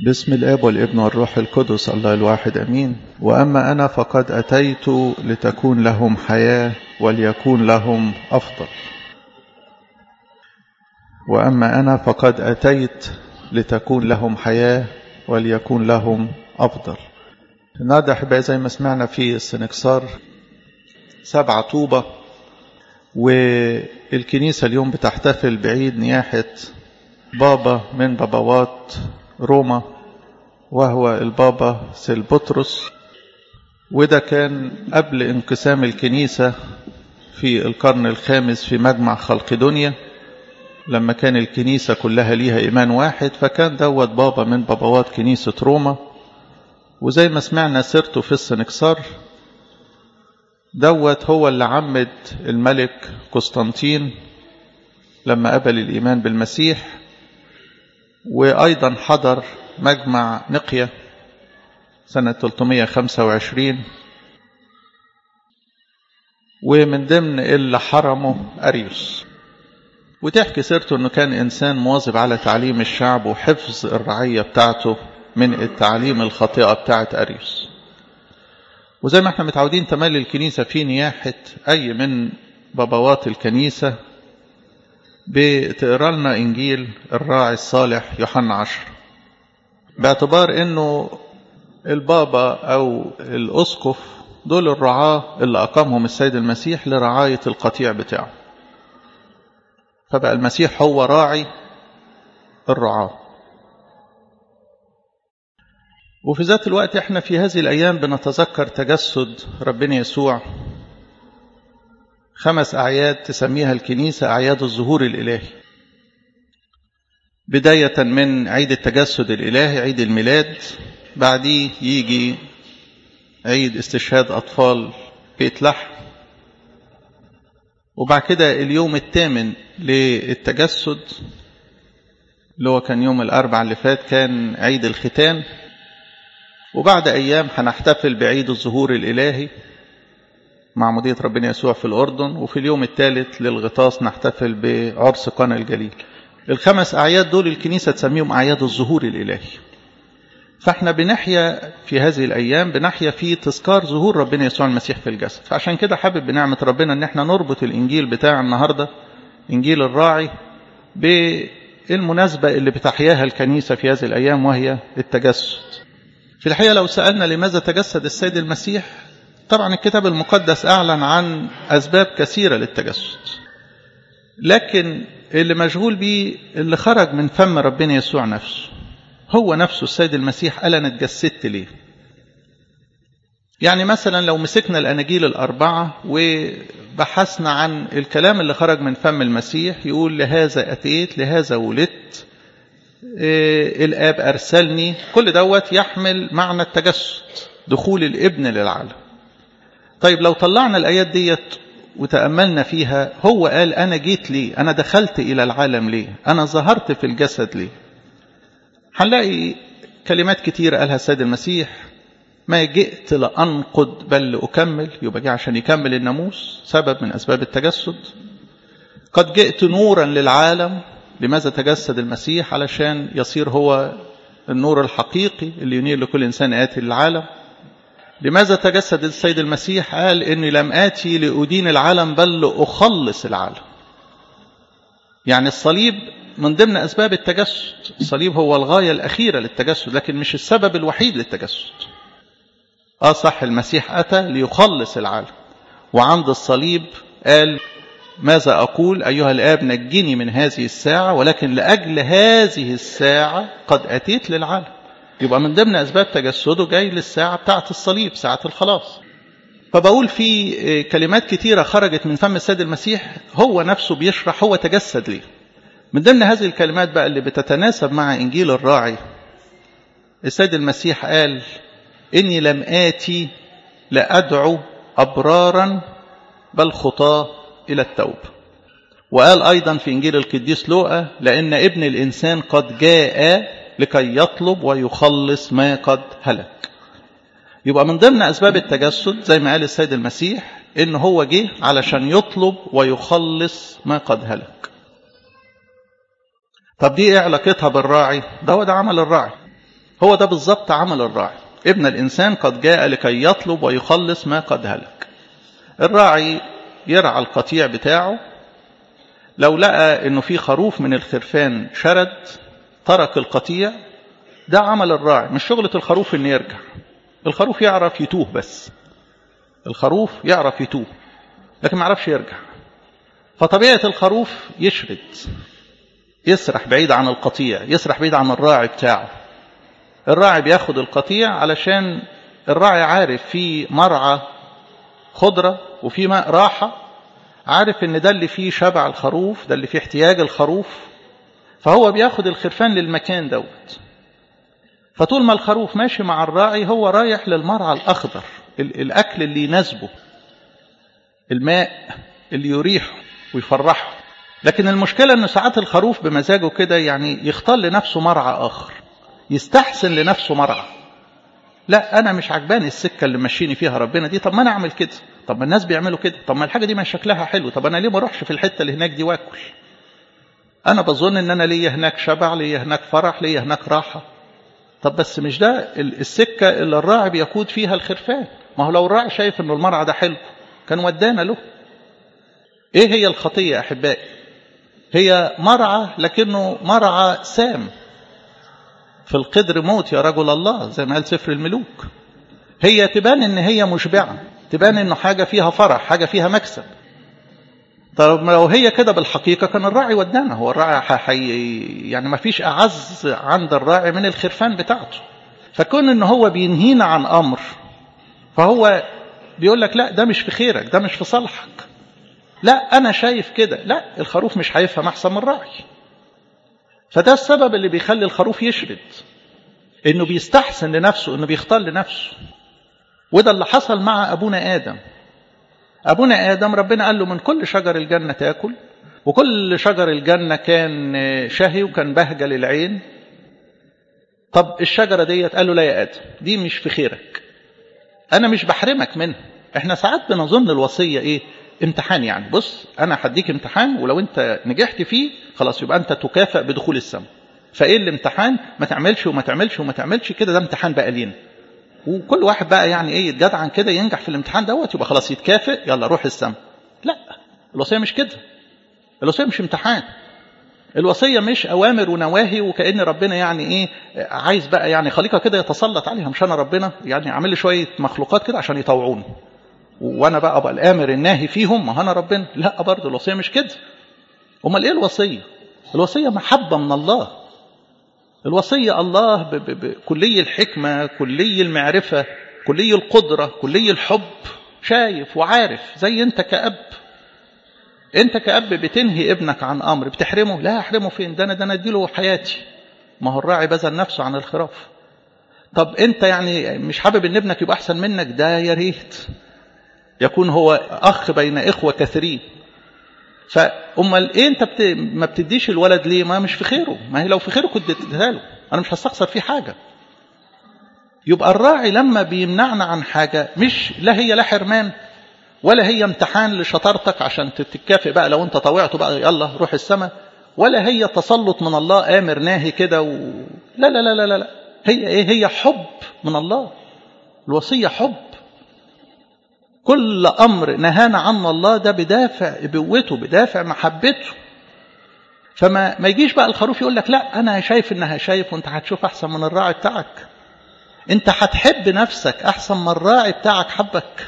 بسم الاب والابن والروح القدس الله الواحد امين واما انا فقد اتيت لتكون لهم حياه وليكون لهم افضل واما انا فقد اتيت لتكون لهم حياه وليكون لهم افضل النهارده احبائي زي ما سمعنا في السنكسار سبعة طوبة والكنيسة اليوم بتحتفل بعيد نياحة بابا من بابوات روما وهو البابا سيلبطرس وده كان قبل انقسام الكنيسة في القرن الخامس في مجمع خلقدونيا لما كان الكنيسة كلها ليها إيمان واحد فكان دوت بابا من بابوات كنيسة روما وزي ما سمعنا سيرته في السنكسار دوت هو اللي عمد الملك قسطنطين لما قبل الإيمان بالمسيح وأيضا حضر مجمع نقية سنة 325 ومن ضمن اللي حرمه أريوس وتحكي سيرته أنه كان إنسان مواظب على تعليم الشعب وحفظ الرعية بتاعته من التعليم الخاطئة بتاعة أريوس وزي ما احنا متعودين تملي الكنيسة في نياحة أي من بابوات الكنيسة بتقرا لنا إنجيل الراعي الصالح يوحنا عشر باعتبار أنه البابا أو الأسقف دول الرعاة اللي أقامهم السيد المسيح لرعاية القطيع بتاعه فبقى المسيح هو راعي الرعاه وفي ذات الوقت احنا في هذه الأيام بنتذكر تجسد ربنا يسوع خمس أعياد تسميها الكنيسة أعياد الظهور الإلهي بداية من عيد التجسد الإلهي عيد الميلاد بعديه يجي عيد استشهاد أطفال بيت لحم وبعد كده اليوم الثامن للتجسد اللي هو كان يوم الأربع اللي فات كان عيد الختان وبعد أيام هنحتفل بعيد الظهور الإلهي معمودية ربنا يسوع في الأردن وفي اليوم الثالث للغطاس نحتفل بعرس قنا الجليل الخمس أعياد دول الكنيسة تسميهم أعياد الظهور الإلهي فاحنا بنحيا في هذه الأيام بنحيا في تذكار ظهور ربنا يسوع المسيح في الجسد فعشان كده حابب بنعمة ربنا ان احنا نربط الإنجيل بتاع النهاردة إنجيل الراعي بالمناسبة اللي بتحياها الكنيسة في هذه الأيام وهي التجسد في الحقيقة لو سألنا لماذا تجسد السيد المسيح طبعا الكتاب المقدس أعلن عن أسباب كثيرة للتجسد لكن اللي مشغول بيه اللي خرج من فم ربنا يسوع نفسه هو نفسه السيد المسيح قال أنا اتجسدت ليه يعني مثلا لو مسكنا الأناجيل الأربعة وبحثنا عن الكلام اللي خرج من فم المسيح يقول لهذا أتيت لهذا ولدت إيه الآب أرسلني كل دوت يحمل معنى التجسد دخول الابن للعالم طيب لو طلعنا الآيات ديت وتأملنا فيها هو قال أنا جيت ليه أنا دخلت إلى العالم ليه أنا ظهرت في الجسد ليه هنلاقي كلمات كتير قالها السيد المسيح ما جئت لأنقض بل لأكمل يبقى جه عشان يكمل الناموس سبب من أسباب التجسد قد جئت نورا للعالم لماذا تجسد المسيح علشان يصير هو النور الحقيقي اللي ينير لكل إنسان آتي للعالم لماذا تجسد السيد المسيح قال إني لم آتي لأدين العالم بل لأخلص العالم يعني الصليب من ضمن أسباب التجسد الصليب هو الغاية الأخيرة للتجسد لكن مش السبب الوحيد للتجسد آه صح المسيح أتى ليخلص العالم وعند الصليب قال ماذا أقول أيها الآب نجني من هذه الساعة ولكن لأجل هذه الساعة قد أتيت للعالم يبقى من ضمن أسباب تجسده جاي للساعة بتاعة الصليب ساعة الخلاص فبقول في كلمات كتيرة خرجت من فم السيد المسيح هو نفسه بيشرح هو تجسد ليه من ضمن هذه الكلمات بقى اللي بتتناسب مع إنجيل الراعي السيد المسيح قال إني لم آتي لأدعو أبرارا بل خطاه إلى التوبة وقال أيضا في إنجيل القديس لوقا لأن ابن الإنسان قد جاء لكي يطلب ويخلص ما قد هلك يبقى من ضمن أسباب التجسد زي ما قال السيد المسيح إن هو جه علشان يطلب ويخلص ما قد هلك طب دي ايه علاقتها بالراعي ده هو ده عمل الراعي هو ده بالظبط عمل الراعي ابن الإنسان قد جاء لكي يطلب ويخلص ما قد هلك الراعي يرعى القطيع بتاعه لو لقى انه في خروف من الخرفان شرد ترك القطيع ده عمل الراعي مش شغلة الخروف ان يرجع الخروف يعرف يتوه بس الخروف يعرف يتوه لكن ما يعرفش يرجع فطبيعة الخروف يشرد يسرح بعيد عن القطيع يسرح بعيد عن الراعي بتاعه الراعي بياخد القطيع علشان الراعي عارف في مرعى خضرة وفي ماء راحة عارف ان ده اللي فيه شبع الخروف ده اللي فيه احتياج الخروف فهو بياخد الخرفان للمكان دوت فطول ما الخروف ماشي مع الراعي هو رايح للمرعى الأخضر الأكل اللي يناسبه الماء اللي يريحه ويفرحه لكن المشكلة أنه ساعات الخروف بمزاجه كده يعني يختار لنفسه مرعى آخر يستحسن لنفسه مرعى لا أنا مش عجباني السكة اللي ماشيني فيها ربنا دي طب ما أنا أعمل كده طب ما الناس بيعملوا كده طب ما الحاجة دي ما شكلها حلو طب أنا ليه ما أروحش في الحتة اللي هناك دي وأكل أنا بظن أن أنا ليا هناك شبع ليا هناك فرح ليا هناك راحة طب بس مش ده السكة اللي الراعي بيقود فيها الخرفان ما هو لو الراعي شايف أنه المرعى ده حلو كان ودانا له إيه هي الخطية أحبائي هي مرعى لكنه مرعى سام في القدر موت يا رجل الله زي ما قال سفر الملوك هي تبان ان هي مشبعة تبان انه حاجة فيها فرح حاجة فيها مكسب طب لو هي كده بالحقيقة كان الراعي ودانا هو الراعي حي يعني ما فيش أعز عند الراعي من الخرفان بتاعته فكون ان هو بينهينا عن أمر فهو بيقول لك لا ده مش في خيرك ده مش في صالحك لا أنا شايف كده لا الخروف مش هيفهم أحسن من الراعي فده السبب اللي بيخلي الخروف يشرد انه بيستحسن لنفسه انه بيختار لنفسه وده اللي حصل مع ابونا ادم ابونا ادم ربنا قال له من كل شجر الجنه تاكل وكل شجر الجنه كان شهي وكان بهجه للعين طب الشجره ديت قال له لا يا ادم دي مش في خيرك انا مش بحرمك منها احنا ساعات بنظن الوصيه ايه امتحان يعني بص انا هديك امتحان ولو انت نجحت فيه خلاص يبقى انت تكافئ بدخول السماء فايه الامتحان ما تعملش وما تعملش وما تعملش كده ده امتحان بقى لينا وكل واحد بقى يعني ايه يتجدعن كده ينجح في الامتحان دوت يبقى خلاص يتكافئ يلا روح السماء لا الوصيه مش كده الوصيه مش امتحان الوصيه مش اوامر ونواهي وكان ربنا يعني ايه عايز بقى يعني خليقه كده يتسلط عليها مش انا ربنا يعني عامل لي شويه مخلوقات كده عشان يطوعوني وانا بقى ابقى الامر الناهي فيهم ما انا ربنا لا برضه الوصيه مش كده امال ايه الوصيه الوصيه محبه من الله الوصيه الله بكلي الحكمه كلي المعرفه كلي القدره كلي الحب شايف وعارف زي انت كاب انت كاب بتنهي ابنك عن امر بتحرمه لا احرمه فين ده انا ده انا اديله حياتي ما هو الراعي بذل نفسه عن الخراف طب انت يعني مش حابب ان ابنك يبقى احسن منك ده يا ريت يكون هو أخ بين إخوة كثيرين فأمال إيه أنت بت... ما بتديش الولد ليه ما مش في خيره ما هي لو في خيره كنت اديتها له أنا مش هستخسر فيه حاجة يبقى الراعي لما بيمنعنا عن حاجة مش لا هي لا حرمان ولا هي امتحان لشطارتك عشان تتكافئ بقى لو انت طوعته بقى يلا روح السماء ولا هي تسلط من الله آمر ناهي كده و... لا لا لا لا لا هي ايه هي حب من الله الوصية حب كل أمر نهانا عنه الله ده بدافع ابوته بدافع محبته فما ما يجيش بقى الخروف يقول لك لا أنا شايف إنها شايف وأنت هتشوف أحسن من الراعي بتاعك أنت هتحب نفسك أحسن من الراعي بتاعك حبك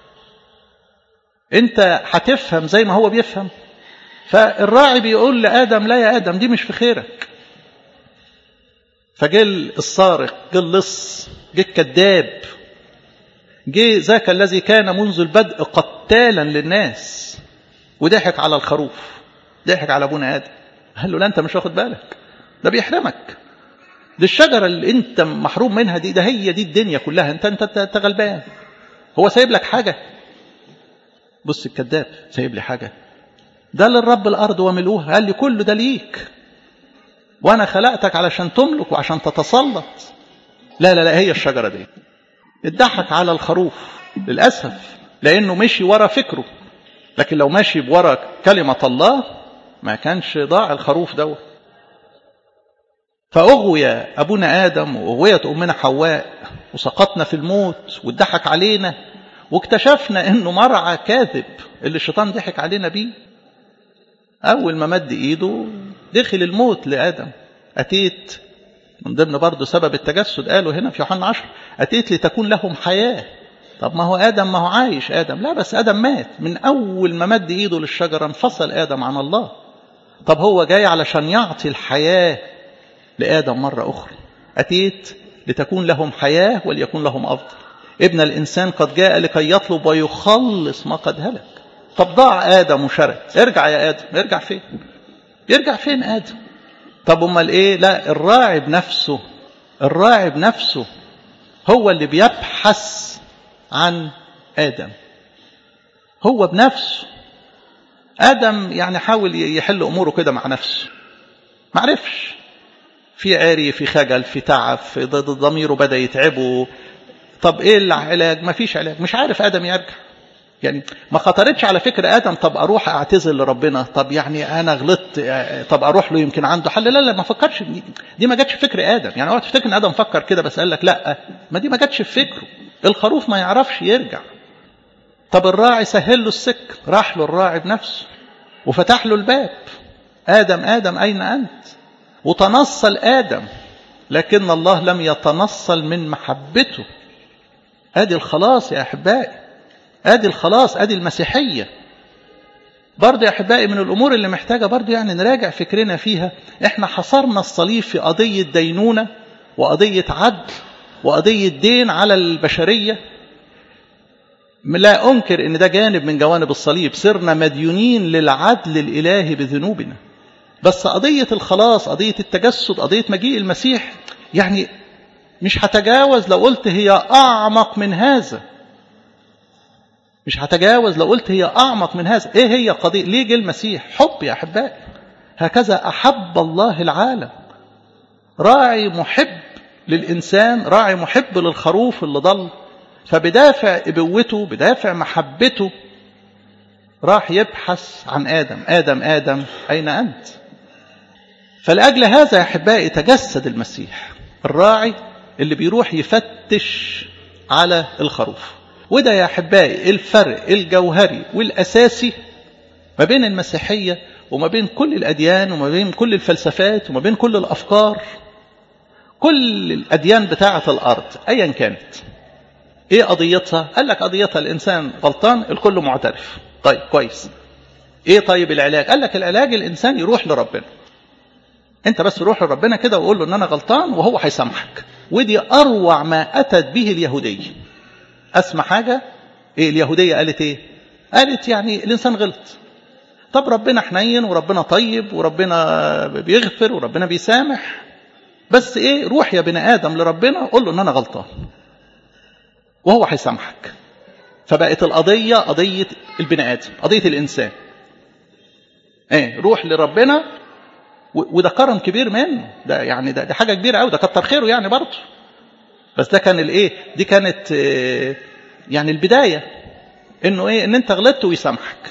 أنت هتفهم زي ما هو بيفهم فالراعي بيقول لآدم لا يا آدم دي مش في خيرك فجه السارق جه اللص جه الكذاب جه ذاك الذي كان منذ البدء قتالا للناس وضحك على الخروف ضحك على ابونا ادم قال له لا انت مش واخد بالك ده بيحرمك دي الشجره اللي انت محروم منها دي ده هي دي الدنيا كلها انت انت انت غلبان هو سايب لك حاجه بص الكذاب سايب لي حاجه ده للرب الارض وملؤها قال لي كله ده ليك وانا خلقتك علشان تملك وعشان تتسلط لا لا لا هي الشجره دي اتضحك على الخروف للأسف لأنه مشي ورا فكره لكن لو ماشي بورا كلمة الله ما كانش ضاع الخروف دوت فأغوي أبونا آدم وأغويت أمنا حواء وسقطنا في الموت واتضحك علينا واكتشفنا انه مرعى كاذب اللي الشيطان ضحك علينا بيه اول ما مد ايده دخل الموت لادم اتيت من ضمن برضه سبب التجسد قالوا هنا في يوحنا 10 اتيت لتكون لهم حياه طب ما هو ادم ما هو عايش ادم لا بس ادم مات من اول ما مد ايده للشجره انفصل ادم عن الله طب هو جاي علشان يعطي الحياه لادم مره اخرى اتيت لتكون لهم حياه وليكون لهم افضل ابن الإنسان قد جاء لكي يطلب ويخلص ما قد هلك طب ضاع آدم وشرد ارجع يا آدم ارجع فين يرجع فين آدم طب امال ايه لا الراعي بنفسه الراعي بنفسه هو اللي بيبحث عن آدم هو بنفسه آدم يعني حاول يحل أموره كده مع نفسه معرفش في عري في خجل في تعب في ضميره بدأ يتعبه طب ايه العلاج ما فيش علاج مش عارف ادم يرجع يعني ما خطرتش على فكر ادم طب اروح اعتذر لربنا طب يعني انا غلطت طب اروح له يمكن عنده حل لا لا ما فكرش دي, دي ما جاتش في فكر ادم يعني اوعى تفتكر ان ادم فكر كده بس قال لك لا ما دي ما جاتش في فكره الخروف ما يعرفش يرجع طب الراعي سهل له السك راح له الراعي بنفسه وفتح له الباب ادم ادم اين انت وتنصل ادم لكن الله لم يتنصل من محبته ادي الخلاص يا احبائي ادي الخلاص ادي المسيحيه برضه يا احبائي من الامور اللي محتاجه برضه يعني نراجع فكرنا فيها احنا حصرنا الصليب في قضيه دينونه وقضيه عدل وقضيه دين على البشريه لا انكر ان ده جانب من جوانب الصليب صرنا مديونين للعدل الالهي بذنوبنا بس قضيه الخلاص قضيه التجسد قضيه مجيء المسيح يعني مش هتجاوز لو قلت هي أعمق من هذا مش هتجاوز لو قلت هي أعمق من هذا إيه هي قضية ليه جه المسيح حب يا أحبائي هكذا أحب الله العالم راعي محب للإنسان راعي محب للخروف اللي ضل فبدافع إبوته بدافع محبته راح يبحث عن آدم آدم آدم أين أنت فلأجل هذا يا أحبائي تجسد المسيح الراعي اللي بيروح يفتش على الخروف وده يا أحبائي الفرق الجوهري والأساسي ما بين المسيحية وما بين كل الأديان وما بين كل الفلسفات وما بين كل الأفكار كل الأديان بتاعة الأرض أيا كانت إيه قضيتها؟ قال لك قضيتها الإنسان غلطان الكل معترف طيب كويس إيه طيب العلاج؟ قال لك العلاج الإنسان يروح لربنا انت بس روح لربنا كده وقول له ان انا غلطان وهو هيسامحك ودي اروع ما اتت به اليهوديه اسمع حاجه ايه اليهوديه قالت ايه قالت يعني الانسان غلط طب ربنا حنين وربنا طيب وربنا بيغفر وربنا بيسامح بس ايه روح يا بني ادم لربنا قول له ان انا غلطان وهو هيسامحك فبقت القضيه قضيه البني ادم قضيه الانسان ايه روح لربنا وده كرم كبير منه ده يعني ده, ده حاجه كبيره قوي ده كتر خيره يعني برضه بس ده كان الايه دي كانت يعني البدايه انه ايه ان انت غلطت ويسامحك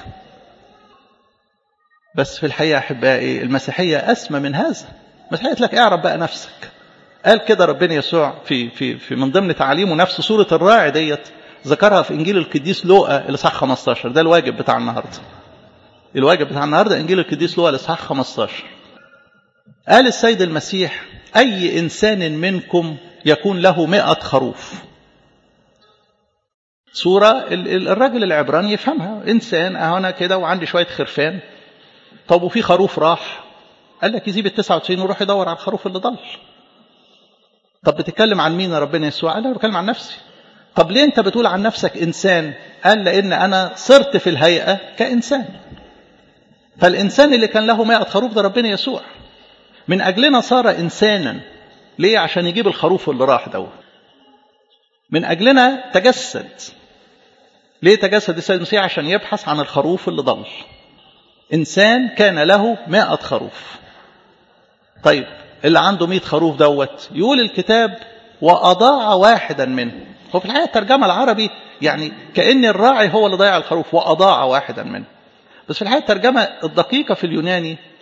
بس في الحقيقه احبائي المسيحيه اسمى من هذا المسيحيه لك اعرف بقى نفسك قال كده ربنا يسوع في في في من ضمن تعاليمه نفس سوره الراعي ديت ذكرها في انجيل القديس لوقا الاصحاح 15 ده الواجب بتاع النهارده الواجب بتاع النهارده انجيل القديس لوقا الاصحاح 15 قال السيد المسيح أي إنسان منكم يكون له مئة خروف صورة الراجل العبراني يفهمها إنسان أنا كده وعندي شوية خرفان طب وفي خروف راح قال لك يسيب التسعة وتسعين ويروح يدور على الخروف اللي ضل طب بتتكلم عن مين يا ربنا يسوع قال أنا بتكلم عن نفسي طب ليه أنت بتقول عن نفسك إنسان قال لأن أنا صرت في الهيئة كإنسان فالإنسان اللي كان له مئة خروف ده ربنا يسوع من أجلنا صار إنسانا ليه عشان يجيب الخروف اللي راح دوت من أجلنا تجسد ليه تجسد السيد المسيح عشان يبحث عن الخروف اللي ضل إنسان كان له مائة خروف طيب اللي عنده مئة خروف دوت يقول الكتاب وأضاع واحدا منه هو في الحقيقة الترجمة العربي يعني كأن الراعي هو اللي ضيع الخروف وأضاع واحدا منه بس في الحقيقة الترجمة الدقيقة في اليوناني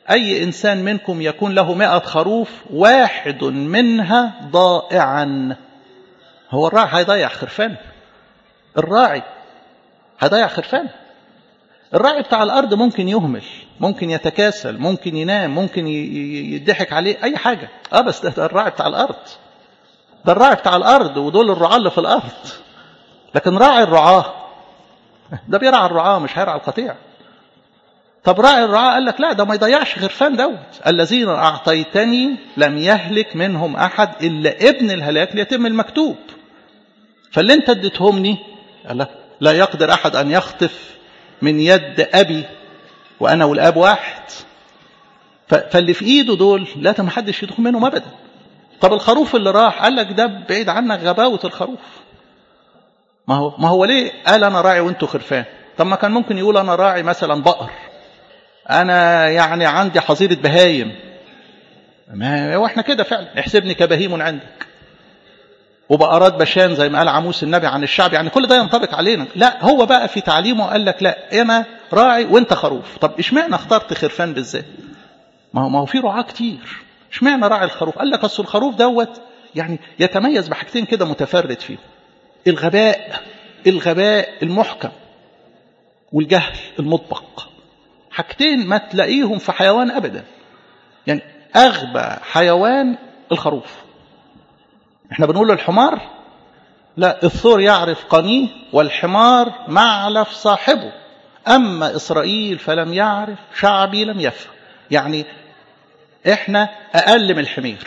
أي إنسان منكم يكون له مئة خروف واحد منها ضائعا هو الراعي هيضيع خرفان الراعي هيضيع خرفان الراعي بتاع الأرض ممكن يهمل ممكن يتكاسل ممكن ينام ممكن يضحك عليه أي حاجة آه بس ده الراعي بتاع الأرض ده الراعي بتاع الأرض ودول الرعاة اللي في الأرض لكن راعي الرعاة ده بيرعى الرعاة مش هيرعى القطيع طب راعي الرعاة قال لك لا ده ما يضيعش خرفان دوت الذين أعطيتني لم يهلك منهم أحد إلا ابن الهلاك ليتم المكتوب فاللي انت اديتهمني قال لك لا يقدر أحد أن يخطف من يد أبي وأنا والآب واحد فاللي في إيده دول لا ما حدش يدخل منهم أبدا طب الخروف اللي راح قال لك ده بعيد عنك غباوة الخروف ما هو ما هو ليه قال أنا راعي وأنتوا خرفان طب ما كان ممكن يقول أنا راعي مثلا بقر أنا يعني عندي حظيرة بهايم ما هو احنا كده فعلا احسبني كبهيم عندك وبقرات بشان زي ما قال عموس النبي عن الشعب يعني كل ده ينطبق علينا لا هو بقى في تعليمه قال لك لا انا راعي وانت خروف طب اشمعنى اخترت خرفان بالذات ما هو ما هو في رعاة كتير اشمعنى راعي الخروف قال لك اصل الخروف دوت يعني يتميز بحاجتين كده متفرد فيه الغباء الغباء المحكم والجهل المطبق حاجتين ما تلاقيهم في حيوان ابدا يعني اغبى حيوان الخروف احنا بنقول الحمار لا الثور يعرف قنيه والحمار معلف صاحبه اما اسرائيل فلم يعرف شعبي لم يفهم يعني احنا اقل من الحمير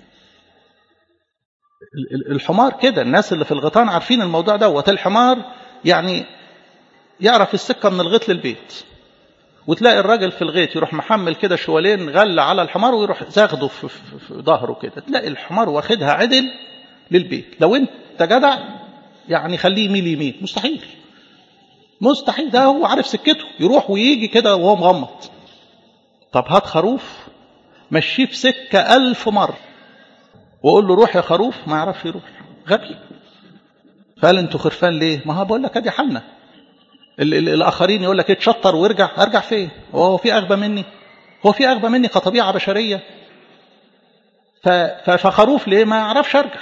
الحمار كده الناس اللي في الغيطان عارفين الموضوع دوت الحمار يعني يعرف السكه من الغيط للبيت وتلاقي الراجل في الغيط يروح محمل كده شوالين غل على الحمار ويروح زاغده في, في, في ظهره كده تلاقي الحمار واخدها عدل للبيت لو انت جدع يعني خليه يميل يمين مستحيل مستحيل ده هو عارف سكته يروح ويجي كده وهو مغمض طب هات خروف مشيه في سكة ألف مرة وقول له روح يا خروف ما يعرفش يروح غبي فقال انتوا خرفان ليه ما هو بقول لك ادي حالنا الاخرين يقول لك اتشطر وارجع ارجع فين هو في اغبى مني هو في اغبى مني كطبيعه بشريه فخروف ليه ما يعرفش ارجع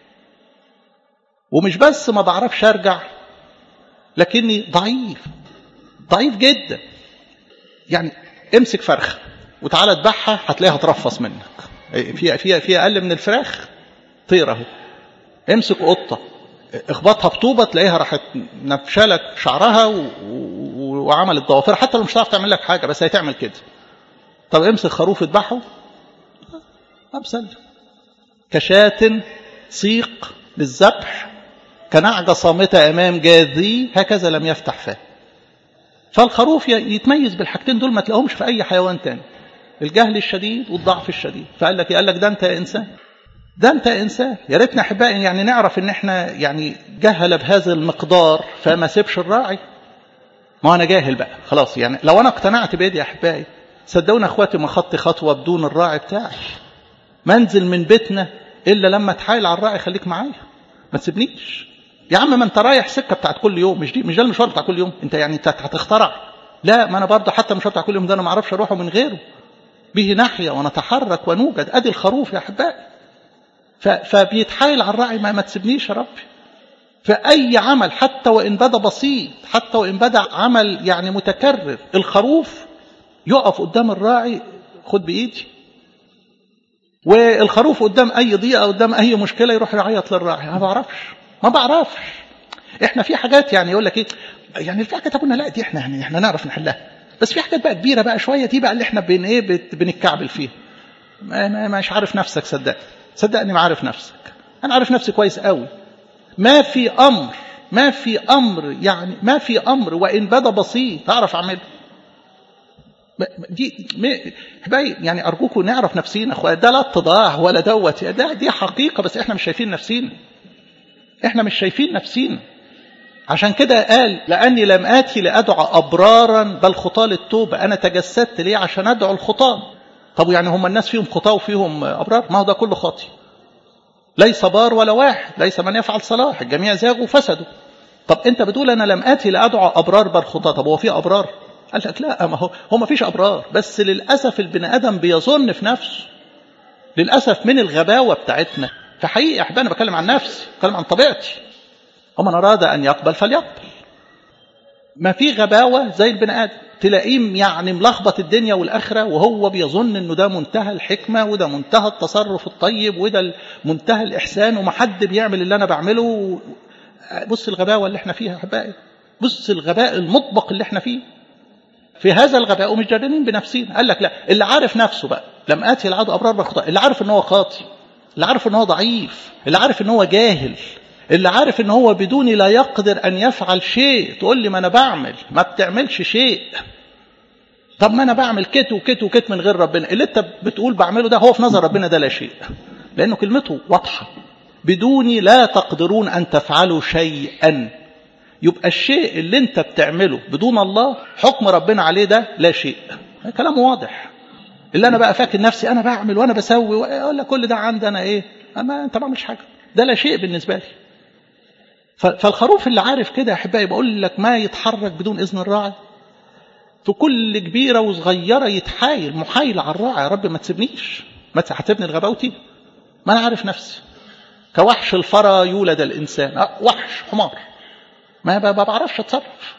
ومش بس ما بعرفش ارجع لكني ضعيف ضعيف جدا يعني امسك فرخه وتعالى اذبحها هتلاقيها ترفص منك في في في اقل من الفراخ طير اهو امسك قطه اخبطها بطوبه تلاقيها راحت نفشلك شعرها و... و... وعملت ضوافر حتى لو مش هتعرف تعمل لك حاجه بس هتعمل كده طب امسك خروف اذبحه ابسل كشاة سيق للذبح كنعجة صامتة أمام جاذي هكذا لم يفتح فاه فالخروف يتميز بالحاجتين دول ما تلاقيهمش في أي حيوان تاني الجهل الشديد والضعف الشديد فقال لك قال لك ده أنت يا إنسان ده أنت يا إنسان يا ريتنا أحبائي يعني نعرف إن إحنا يعني جهل بهذا المقدار فما سيبش الراعي ما أنا جاهل بقى خلاص يعني لو أنا اقتنعت بإيدي يا أحبائي صدقوني أخواتي ما خدت خطوة بدون الراعي بتاعي منزل من بيتنا إلا لما تحايل على الراعي خليك معايا ما تسيبنيش يا عم ما انت رايح سكه بتاعت كل يوم مش دي مش ده المشوار بتاع كل يوم انت يعني انت هتخترع لا ما انا برضه حتى المشوار بتاع كل يوم ده انا ما اعرفش اروحه من غيره به نحيا ونتحرك ونوجد ادي الخروف يا احبائي فبيتحايل على الراعي ما, ما تسيبنيش يا ربي فاي عمل حتى وان بدا بسيط حتى وان بدا عمل يعني متكرر الخروف يقف قدام الراعي خد بايدي والخروف قدام اي ضيقه قدام اي مشكله يروح يعيط للراعي ما بعرفش ما بعرفش احنا في حاجات يعني يقول لك ايه يعني في حاجات قلنا لا دي احنا يعني احنا نعرف نحلها بس في حاجات بقى كبيره بقى شويه دي بقى اللي احنا بين ايه بنتكعبل فيها ما ما مش عارف نفسك صدقني صدقني ما عارف نفسك انا عارف نفسي كويس قوي ما في امر ما في امر يعني ما في امر وان بدا بسيط اعرف اعمله دي حبايب يعني ارجوكم نعرف نفسينا اخويا ده لا اتضاع ولا دوت ده دي حقيقه بس احنا مش شايفين نفسينا احنا مش شايفين نفسينا عشان كده قال لاني لم اتي لادعو ابرارا بل خطاه للتوبه انا تجسدت ليه عشان ادعو الخطاه طب يعني هم الناس فيهم خطاه وفيهم ابرار ما هو ده كله خاطي ليس بار ولا واحد ليس من يفعل صلاح الجميع زاغوا وفسدوا طب انت بتقول انا لم اتي لادعو ابرار بل خطاه طب هو في ابرار قال لك لا ما هو هو ما فيش ابرار بس للاسف البني ادم بيظن في نفسه للاسف من الغباوه بتاعتنا فحقيقي يا احبابي انا بتكلم عن نفسي بتكلم عن طبيعتي ومن اراد ان يقبل فليقبل ما في غباوه زي البني ادم تلاقيه يعني ملخبط الدنيا والاخره وهو بيظن انه ده منتهى الحكمه وده منتهى التصرف الطيب وده منتهى الاحسان ومحد بيعمل اللي انا بعمله بص الغباوه اللي احنا فيها يا احبائي بص الغباء المطبق اللي احنا فيه في هذا الغباء ومش جادلين بنفسنا قال لك لا اللي عارف نفسه بقى لم اتي العدو ابرار بخطاء اللي عارف ان هو خاطي اللي عارف ان هو ضعيف اللي عارف ان هو جاهل اللي عارف ان هو بدوني لا يقدر ان يفعل شيء تقول لي ما انا بعمل ما بتعملش شيء طب ما انا بعمل كت وكت وكت من غير ربنا اللي انت بتقول بعمله ده هو في نظر ربنا ده لا شيء لانه كلمته واضحه بدوني لا تقدرون ان تفعلوا شيئا يبقى الشيء اللي انت بتعمله بدون الله حكم ربنا عليه ده لا شيء كلام واضح اللي انا بقى فاكر نفسي انا بعمل وانا بسوي ولا كل ده عندي انا ايه اما انت ما بعملش حاجه ده لا شيء بالنسبه لي فالخروف اللي عارف كده يا احبائي بقول لك ما يتحرك بدون اذن الراعي في كل كبيره وصغيره يتحايل محايل على الراعي يا رب ما تسيبنيش ما هتسيبني لغباوتي ما انا عارف نفسي كوحش الفرى يولد الانسان وحش حمار ما بعرفش اتصرف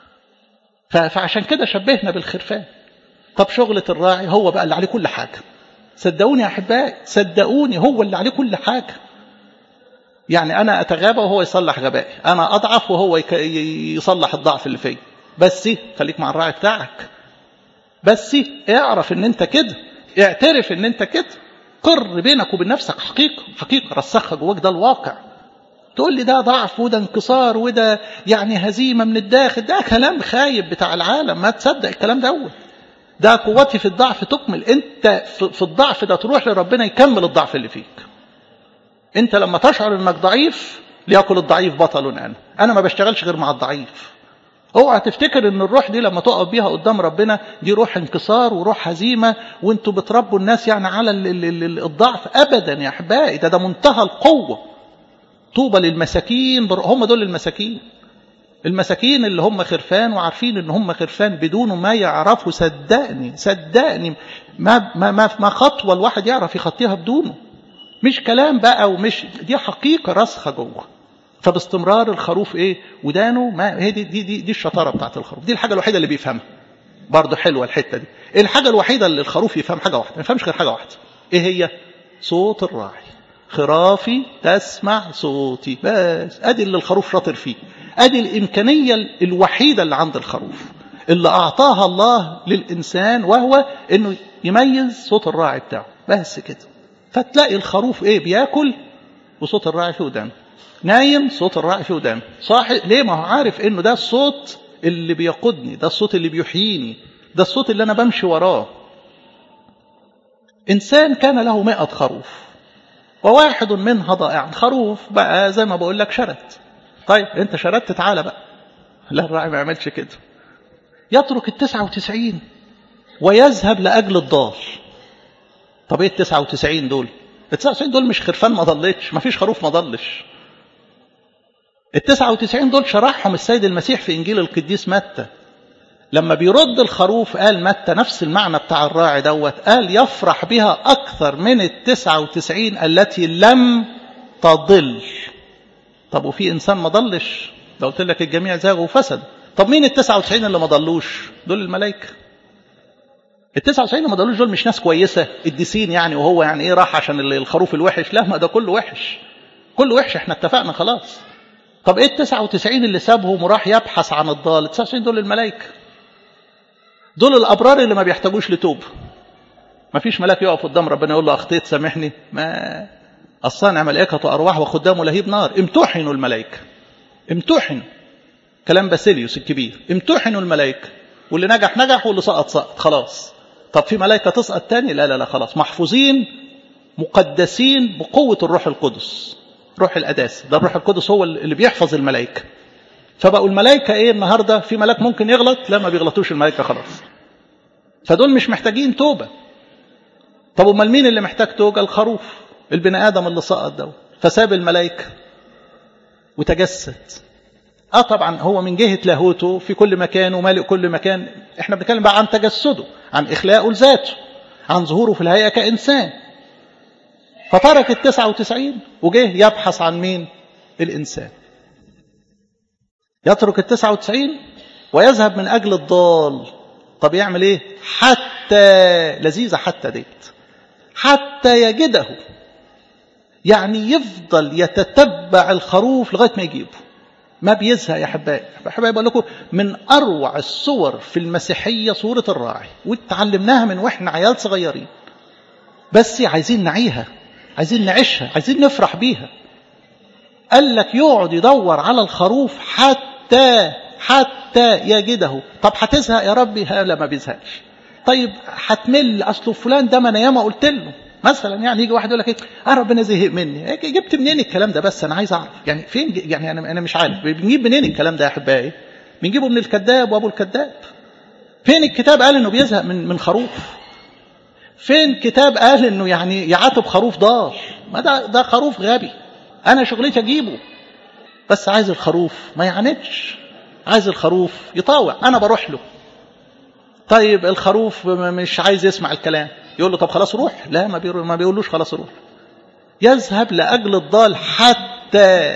فعشان كده شبهنا بالخرفان طب شغلة الراعي هو بقى اللي عليه كل حاجة صدقوني يا أحبائي صدقوني هو اللي عليه كل حاجة يعني أنا أتغابى وهو يصلح غبائي أنا أضعف وهو يصلح الضعف اللي فيا بس خليك مع الراعي بتاعك بس اعرف ان انت كده اعترف ان انت كده قر بينك وبين نفسك حقيقة حقيقة رسخها جواك ده الواقع تقول لي ده ضعف وده انكسار وده يعني هزيمة من الداخل ده كلام خايب بتاع العالم ما تصدق الكلام ده أول ده قوتي في الضعف تكمل انت في الضعف ده تروح لربنا يكمل الضعف اللي فيك انت لما تشعر انك ضعيف ليأكل الضعيف بطل انا انا ما بشتغلش غير مع الضعيف اوعى تفتكر ان الروح دي لما تقف بيها قدام ربنا دي روح انكسار وروح هزيمه وانتوا بتربوا الناس يعني على الضعف ابدا يا احبائي ده ده منتهى القوه طوبى للمساكين هم دول المساكين المساكين اللي هم خرفان وعارفين ان هم خرفان بدون ما يعرفوا صدقني صدقني ما ما ما, ما خطوه الواحد يعرف يخطيها بدونه مش كلام بقى ومش دي حقيقه راسخه جوه فباستمرار الخروف ايه ودانه ما هي دي دي دي, دي الشطاره بتاعت الخروف دي الحاجه الوحيده اللي بيفهمها برضه حلوه الحته دي الحاجه الوحيده اللي الخروف يفهم حاجه واحده ما يفهمش غير حاجه واحده ايه هي صوت الراعي خرافي تسمع صوتي بس ادي اللي الخروف شاطر فيه ادي الامكانيه الوحيده اللي عند الخروف اللي اعطاها الله للانسان وهو انه يميز صوت الراعي بتاعه بس كده فتلاقي الخروف ايه بياكل وصوت الراعي في ودانه نايم صوت الراعي في ودانه صاحي ليه ما هو عارف انه ده الصوت اللي بيقودني ده الصوت اللي بيحييني ده الصوت اللي انا بمشي وراه انسان كان له مئة خروف وواحد منها ضائع خروف بقى زي ما بقول لك شرت طيب انت شردت تعالى بقى لا الراعي ما يعملش كده يترك التسعة وتسعين ويذهب لأجل الضال طب ايه التسعة وتسعين دول التسعة وتسعين دول مش خرفان ما ضلتش ما فيش خروف ما ضلش التسعة وتسعين دول شرحهم السيد المسيح في إنجيل القديس متى لما بيرد الخروف قال متى نفس المعنى بتاع الراعي دوت قال يفرح بها أكثر من التسعة وتسعين التي لم تضل طب وفي إنسان ما ضلش لو قلت لك الجميع زاغوا وفسدوا طب مين التسعة وتسعين اللي ما ضلوش دول الملائكة التسعة وتسعين اللي ما ضلوش دول مش ناس كويسة الديسين يعني وهو يعني ايه راح عشان الخروف الوحش لا ما ده كله وحش كله وحش احنا اتفقنا خلاص طب ايه التسعة وتسعين اللي سابهم وراح يبحث عن الضال التسعة وتسعين دول الملائكة دول الأبرار اللي ما بيحتاجوش لتوب ما فيش ملاك يقف قدام ربنا يقول له أخطيت سامحني ما الصانع ملائكة أرواح وخدامه لهيب نار امتحنوا الملائكة امتحنوا كلام باسيليوس الكبير امتحنوا الملائكة واللي نجح نجح واللي سقط سقط خلاص طب في ملائكة تسقط تاني لا لا لا خلاص محفوظين مقدسين بقوة الروح القدس روح القداسة ده الروح القدس هو اللي بيحفظ الملائكة فبقوا الملائكة ايه النهاردة في ملاك ممكن يغلط لا ما بيغلطوش الملائكة خلاص فدول مش محتاجين توبة طب امال مين اللي محتاج توبة الخروف البني آدم اللي سقط ده فساب الملائكة وتجسد اه طبعا هو من جهة لاهوته في كل مكان ومالئ كل مكان احنا بنتكلم بقى عن تجسده عن إخلاقه لذاته عن ظهوره في الهيئة كإنسان فترك التسعة وتسعين وجه يبحث عن مين الإنسان يترك التسعة وتسعين ويذهب من أجل الضال طب يعمل ايه حتى لذيذة حتى ديت حتى يجده يعني يفضل يتتبع الخروف لغاية ما يجيبه ما بيزهق يا حبايب حبايب بقول لكم من أروع الصور في المسيحية صورة الراعي وتعلمناها من وإحنا عيال صغيرين بس عايزين نعيها عايزين نعيشها عايزين نفرح بيها قال لك يقعد يدور على الخروف حتى حتى يجده طب هتزهق يا ربي لا ما بيزهقش طيب هتمل اصله فلان ده ما انا ياما قلت له مثلا يعني يجي واحد يقول لك ايه اه ربنا زهق مني جبت منين الكلام ده بس انا عايز اعرف يعني فين يعني انا انا مش عارف بنجيب منين الكلام ده يا احبائي بنجيبه من الكذاب وابو الكذاب فين الكتاب قال انه بيزهق من من خروف فين كتاب قال انه يعني يعاتب خروف ضال ما ده ده خروف غبي انا شغلتي اجيبه بس عايز الخروف ما يعاندش عايز الخروف يطاوع انا بروح له طيب الخروف مش عايز يسمع الكلام يقول له طب خلاص روح لا ما بيقول ما بيقولوش خلاص روح يذهب لاجل الضال حتى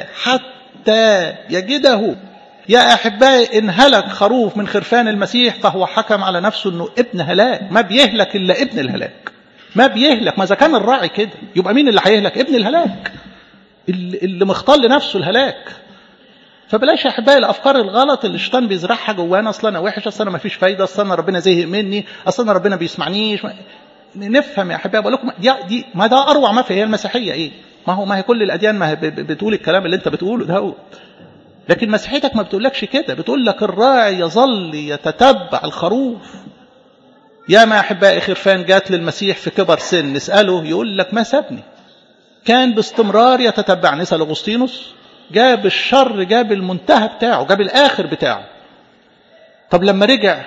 حتى يجده يا احبائي ان هلك خروف من خرفان المسيح فهو حكم على نفسه انه ابن هلاك ما بيهلك الا ابن الهلاك ما بيهلك ما اذا كان الراعي كده يبقى مين اللي هيهلك ابن الهلاك اللي, اللي مختار لنفسه الهلاك فبلاش يا احبائي الافكار الغلط اللي الشيطان بيزرعها جوانا اصل انا وحش اصل انا ما فيش فايده اصل انا ربنا زهق مني اصل انا ربنا بيسمعنيش نفهم يا احبائي بقول لكم دي, دي ما ده اروع ما في هي المسيحيه ايه ما هو ما هي كل الاديان ما هي بتقول الكلام اللي انت بتقوله ده لكن مسيحيتك ما بتقولكش كده بتقول لك الراعي يظل يتتبع الخروف يا ما احبائي خرفان جات للمسيح في كبر سن نساله يقول لك ما سابني كان باستمرار يتتبع نسال اغسطينوس جاب الشر جاب المنتهى بتاعه جاب الاخر بتاعه طب لما رجع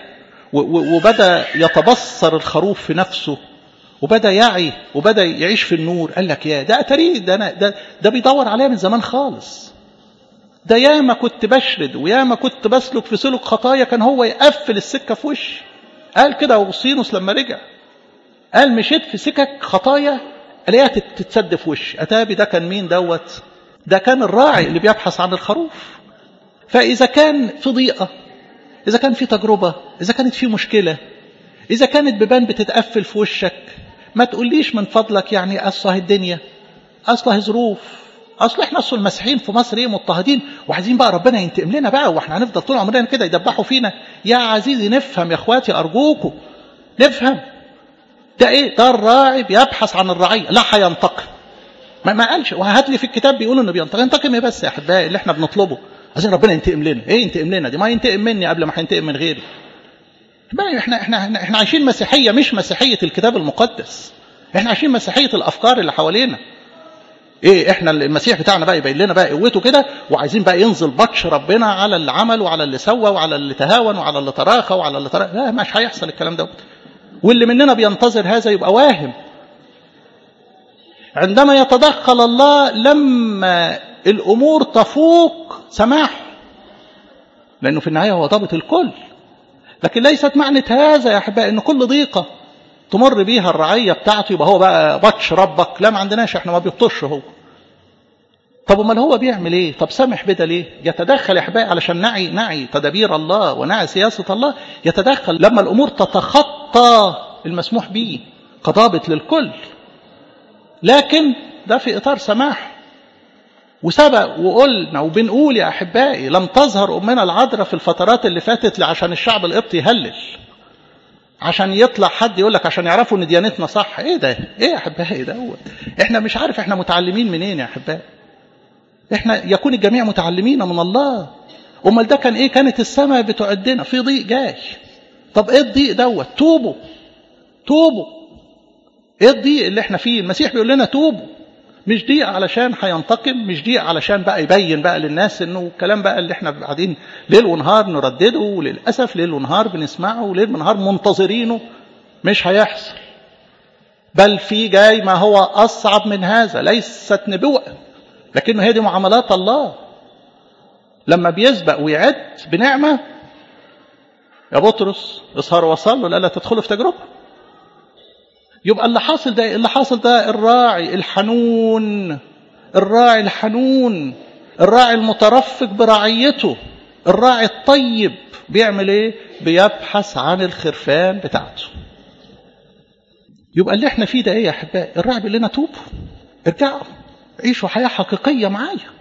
وبدا يتبصر الخروف في نفسه وبدا يعي وبدا يعيش في النور قال لك يا ده اتاريه ده أنا ده ده بيدور عليا من زمان خالص ده ياما كنت بشرد وياما كنت بسلك في سلك خطايا كان هو يقفل السكه في وشي قال كده اغسطينوس لما رجع قال مشيت في سكك خطايا الاقيها تتسد في وشي اتابي ده كان مين دوت ده كان الراعي اللي بيبحث عن الخروف فاذا كان في ضيقه اذا كان في تجربه اذا كانت في مشكله اذا كانت بيبان بتتقفل في وشك ما تقوليش من فضلك يعني اصله الدنيا اصله ظروف اصل احنا اصل المسيحيين في مصر ايه مضطهدين وعايزين بقى ربنا ينتقم لنا بقى واحنا هنفضل طول عمرنا كده يدبحوا فينا يا عزيزي نفهم يا اخواتي ارجوكم نفهم ده ايه ده الراعي بيبحث عن الرعيه لا هينتقم ما, ما قالش وهات لي في الكتاب بيقول انه بينتقم ينتقم ايه بس يا احبائي اللي احنا بنطلبه عايزين ربنا ينتقم لنا ايه ينتقم لنا دي ما ينتقم مني قبل ما هينتقم من غيري احنا احنا احنا احنا عايشين مسيحيه مش مسيحيه الكتاب المقدس احنا عايشين مسيحيه الافكار اللي حوالينا ايه احنا المسيح بتاعنا بقى يبين لنا بقى قوته كده وعايزين بقى ينزل بطش ربنا على اللي عمل وعلى اللي سوى وعلى اللي تهاون وعلى اللي تراخى وعلى اللي تراخى لا مش هيحصل الكلام دوت واللي مننا بينتظر هذا يبقى واهم عندما يتدخل الله لما الامور تفوق سماحه لانه في النهايه هو ضابط الكل لكن ليست معنى هذا يا احبائي ان كل ضيقه تمر بيها الرعية بتاعته يبقى هو بقى بطش ربك لا ما عندناش احنا ما بيبطش هو طب امال هو بيعمل ايه طب سامح بدا ليه يتدخل يا احبائي علشان نعي نعي تدابير الله ونعي سياسة الله يتدخل لما الامور تتخطى المسموح به كضابط للكل لكن ده في اطار سماح وسبق وقلنا وبنقول يا احبائي لم تظهر امنا العذراء في الفترات اللي فاتت عشان الشعب القبطي يهلل عشان يطلع حد يقول لك عشان يعرفوا ان ديانتنا صح ايه ده ايه يا احبائي ده هو احنا مش عارف احنا متعلمين منين يا احبائي احنا يكون الجميع متعلمين من الله امال ده كان ايه كانت السماء بتعدنا في ضيق جاي طب ايه الضيق دوت توبوا توبوا ايه الضيق اللي احنا فيه المسيح بيقول لنا توبوا مش ضيق علشان هينتقم مش ضيق علشان بقى يبين بقى للناس انه الكلام بقى اللي احنا قاعدين ليل ونهار نردده وللاسف ليل ونهار بنسمعه وليل ونهار منتظرينه مش هيحصل بل في جاي ما هو اصعب من هذا ليست نبوءه لكنه هي دي معاملات الله لما بيسبق ويعد بنعمة يا بطرس اصهر وصل له لا لا تدخلوا في تجربة يبقى اللي حاصل ده اللي حاصل ده الراعي الحنون الراعي الحنون الراعي المترفق برعيته الراعي الطيب بيعمل ايه بيبحث عن الخرفان بتاعته يبقى اللي احنا فيه ده ايه يا احبائي الراعي بيقول لنا توبوا ارجعوا عيشوا حياه حقيقيه معايا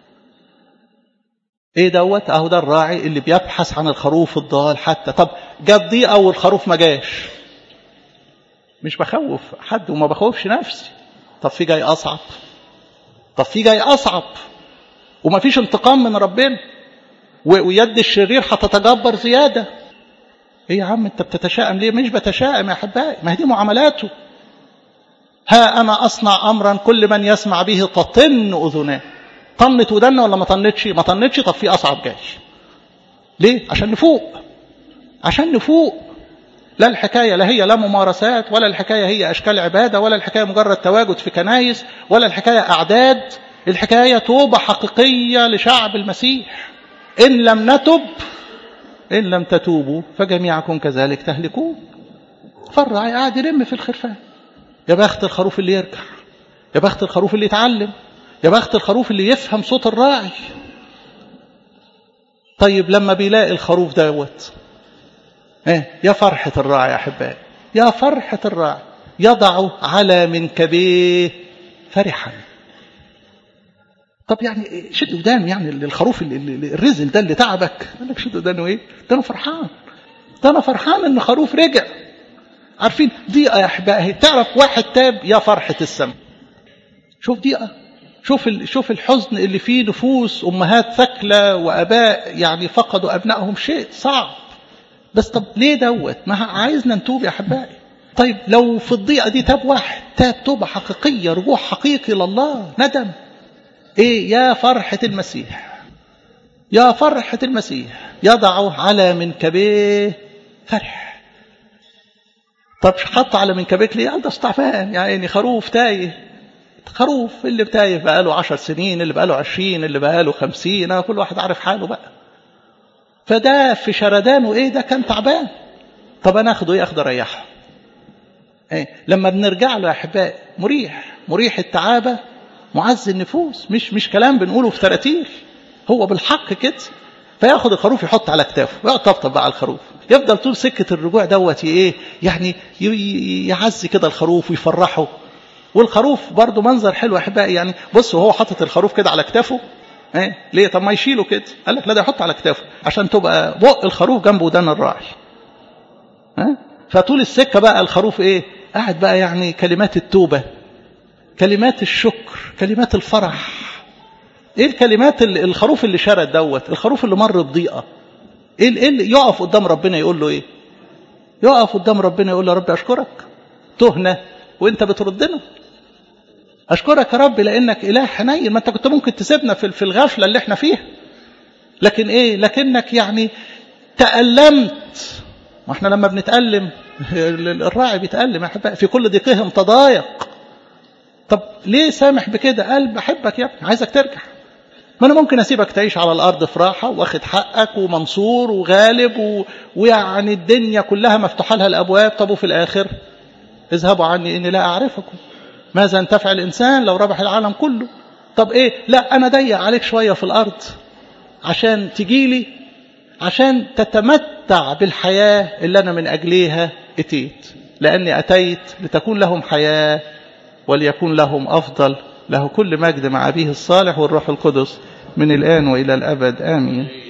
ايه دوت اهو ده الراعي اللي بيبحث عن الخروف الضال حتى طب جت ضيقه والخروف ما جاش مش بخوف حد وما بخوفش نفسي طب في جاي اصعب طب في جاي اصعب وما فيش انتقام من ربنا ويد الشرير هتتجبر زياده ايه يا عم انت بتتشائم ليه مش بتشائم يا احبائي ما هي دي معاملاته ها انا اصنع امرا كل من يسمع به تطن اذناه طنت ودنا ولا ما طنتش ما طنتش طب في اصعب جاي ليه عشان نفوق عشان نفوق لا الحكايه لا هي لا ممارسات ولا الحكايه هي اشكال عباده ولا الحكايه مجرد تواجد في كنايس ولا الحكايه اعداد الحكايه توبه حقيقيه لشعب المسيح ان لم نتب ان لم تتوبوا فجميعكم كذلك تهلكون فالراعي قاعد يلم في الخرفان يا بخت الخروف اللي يرجع يا بخت الخروف اللي يتعلم يا بخت الخروف اللي يفهم صوت الراعي طيب لما بيلاقي الخروف دوت ايه يا فرحة الراعي يا أحبائي يا فرحة الراعي يضع على منكبيه فرحا طب يعني شد ودان يعني الخروف اللي اللي الرزل ده اللي تعبك قال لك شد ودانه ايه ده انا فرحان ده انا فرحان ان خروف رجع عارفين ضيقه يا احبائي تعرف واحد تاب يا فرحه السماء شوف ضيقه شوف شوف الحزن اللي فيه نفوس امهات ثكلى واباء يعني فقدوا ابنائهم شيء صعب بس طب ليه دوت ما عايزنا نتوب يا احبائي طيب لو في الضيقه دي تاب واحد تاب توبه حقيقيه رجوع حقيقي لله ندم ايه يا فرحه المسيح يا فرحه المسيح يضع على منكبيه فرح طب حط على منكبيك ليه قال ده استعفان يعني خروف تايه خروف اللي تايه بقاله عشر سنين اللي بقاله عشرين اللي بقاله خمسين كل واحد عارف حاله بقى فده في شردانه ايه ده كان تعبان طب انا اخده ايه اخده اريحه ايه لما بنرجع له يا احبائي مريح مريح التعابه معز النفوس مش مش كلام بنقوله في تراتيل هو بالحق كده فياخد الخروف يحط على كتافه ويقعد طبطب بقى على الخروف يفضل طول سكه الرجوع دوت ايه يعني يعزي كده الخروف ويفرحه والخروف برضه منظر حلو احبائي يعني بصوا هو حاطط الخروف كده على كتافه ايه ليه طب ما يشيله كده قال لك لا ده يحطه على كتافه عشان تبقى بق الخروف جنبه ودان الراعي ها فطول السكه بقى الخروف ايه قاعد بقى يعني كلمات التوبه كلمات الشكر كلمات الفرح ايه الكلمات اللي الخروف اللي شرد دوت الخروف اللي مر بضيقه ايه ايه اللي يقف قدام ربنا يقول له ايه يقف قدام ربنا يقول له يا رب اشكرك تهنا وانت بتردنا اشكرك يا رب لانك اله حنين ما انت كنت ممكن تسيبنا في في الغفله اللي احنا فيها لكن ايه لكنك يعني تألمت واحنا لما بنتألم الراعي بيتألم احبائي في كل ضيقهم تضايق طب ليه سامح بكده قال بحبك يا ابني عايزك ترجع ما انا ممكن اسيبك تعيش على الارض في راحه واخد حقك ومنصور وغالب و... ويعني الدنيا كلها مفتوحه لها الابواب طب وفي الاخر اذهبوا عني اني لا اعرفكم ماذا انتفع الانسان لو ربح العالم كله طب ايه لا انا ضيق عليك شويه في الارض عشان تجيلي عشان تتمتع بالحياه اللي انا من اجليها اتيت لاني اتيت لتكون لهم حياه وليكون لهم افضل له كل مجد مع أبيه الصالح والروح القدس من الآن وإلى الأبد آمين